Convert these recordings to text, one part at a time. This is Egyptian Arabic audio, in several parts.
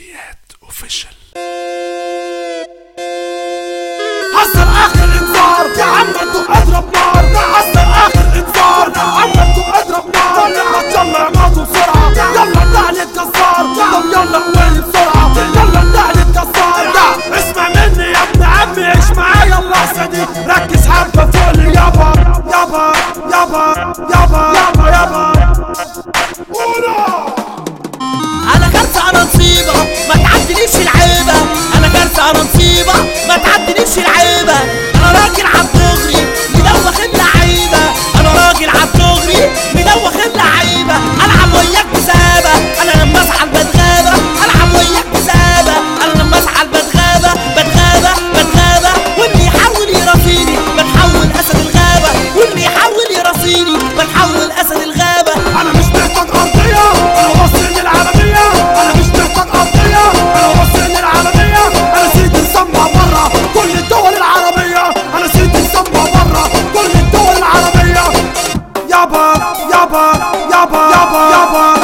حلويات اوفيشال حصل اخر انذار يا عم انتو اضرب نار حصل اخر انذار يا عم انتو اضرب نار يلا يا ماضو بسرعة يلا تعالي الجزار طب يلا قوي بسرعة يلا تعالي الجزار اسمع مني يا ابن عمي عيش معايا اللحظة دي ركز حبة فوق لي يابا يابا يابا يابا يابا يابا قولوا انا كارثة انا نصيبة ما تعدينيش العيبة انا كارثة انا نصيبة ما تعدينيش العيبة انا راجل عالدغري مدوخ اللعيبة انا راجل عالدغري مدوخ اللعيبة العب وياك بسابة انا لما ازعل بتغابى العب وياك بسابة انا لما ازعل بتغابى بتغابى بتغابى واللي يحاول يراسيني بنحول اسد الغابة واللي يحاول يراسيني بنحول اسد الغابة انا مش محتاج ارضية انا وصلني العالمية انا مش محتاج ارضية انا وصلني العالمية انا سيدي مسمى برا كل الدول العربية انا سيدي مسمى برا كل الدول العربية يابا يابا يابا يابا يابا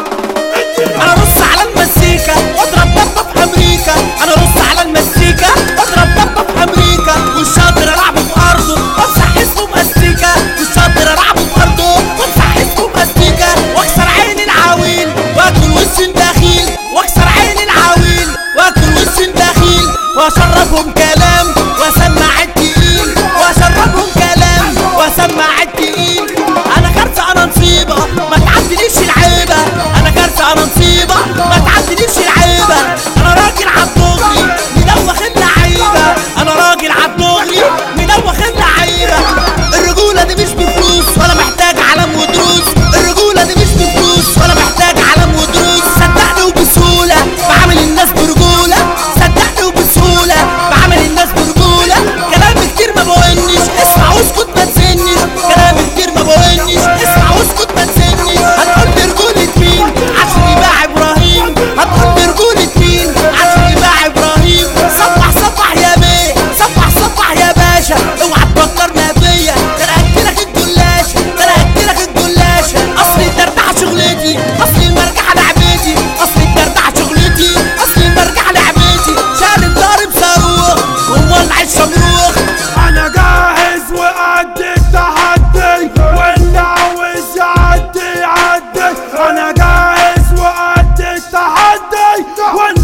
انا رص على المزيكا واضرب بطه في امريكا انا رص على المزيكا واضرب بطه في امريكا والشاطر العبه في ارضه وامسح اسمه باستيكا والشاطر العبه في ارضه وامسح اسمه باستيكا واكسر عين العويل واكل وش الدخيل واكسر عين العويل واكل وش الدخيل واشربهم كلام واسمع التقيل واشربهم كلام واسمع التقيل انا كارثه انا نصيبه ما تعدينيش العيبه انا كارثه انا نصيبه ما تعدينيش العيبه انا راجل عالدغري مدوخ اللعيبه انا راجل عالدغري مدوخ اللعيبه الرجوله دي مش بفلوس ولا محتاج علم ودروس الرجوله دي مش بفلوس ولا محتاج علم ودروس صدقني وبسهوله بعمل الناس برجوله صدقني وبسهوله بعمل الناس برجوله كلام كتير ما بقولنيش اسمع واسكت ما تسنيش كلام كتير ما بقولنيش اسمع واسكت ما تسنيش هتقول لي رجولة مين عشان يباع ابراهيم هتقول لي رجولة مين عشان يباع ابراهيم صبح صبح يا بيه صبح صبح يا باشا اوعى تفكرنا بيا ده انا هاكلك الجلاشه ده انا هاكلك الجلاشه اصل الدردعه شغلتي اصل المرجعه لعبتي اصل الدردعه شغلتي اصل المرجعه لعبتي شارب ضارب صاروخ ومولع الشمروخ انا جاهز وقد التحدي واللي عاوز يعدي يعدي انا جاهز وقد التحدي واللي